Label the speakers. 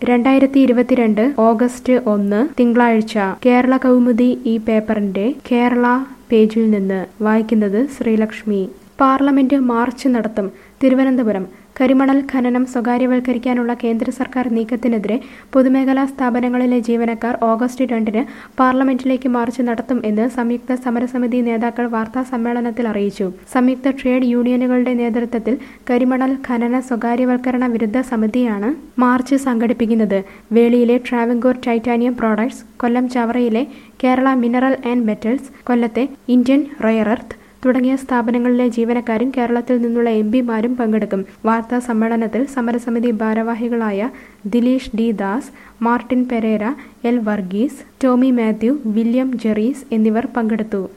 Speaker 1: രണ്ടായിരത്തി ഇരുപത്തിരണ്ട് ഓഗസ്റ്റ് ഒന്ന് തിങ്കളാഴ്ച കേരള കൗമുദി ഈ പേപ്പറിന്റെ കേരള പേജിൽ നിന്ന് വായിക്കുന്നത് ശ്രീലക്ഷ്മി പാർലമെന്റ് മാർച്ച് നടത്തും തിരുവനന്തപുരം കരിമണൽ ഖനനം സ്വകാര്യവൽക്കരിക്കാനുള്ള കേന്ദ്ര സർക്കാർ നീക്കത്തിനെതിരെ പൊതുമേഖലാ സ്ഥാപനങ്ങളിലെ ജീവനക്കാർ ഓഗസ്റ്റ് രണ്ടിന് പാർലമെന്റിലേക്ക് മാർച്ച് നടത്തും എന്ന് സംയുക്ത സമരസമിതി നേതാക്കൾ വാർത്താ സമ്മേളനത്തിൽ അറിയിച്ചു സംയുക്ത ട്രേഡ് യൂണിയനുകളുടെ നേതൃത്വത്തിൽ കരിമണൽ ഖനന സ്വകാര്യവൽക്കരണ വിരുദ്ധ സമിതിയാണ് മാർച്ച് സംഘടിപ്പിക്കുന്നത് വേളിയിലെ ട്രാവൻകൂർ ടൈറ്റാനിയം പ്രോഡക്ട്സ് കൊല്ലം ചവറയിലെ കേരള മിനറൽ ആൻഡ് മെറ്റൽസ് കൊല്ലത്തെ ഇന്ത്യൻ റയർ എർത്ത് തുടങ്ങിയ സ്ഥാപനങ്ങളിലെ ജീവനക്കാരും കേരളത്തിൽ നിന്നുള്ള എം പിമാരും പങ്കെടുക്കും വാർത്താ സമ്മേളനത്തിൽ സമരസമിതി ഭാരവാഹികളായ Dileesh D Das Martin Perera L Varghese Tommy Mathew William Jerees എന്നിവർ പങ്കെടുത്തു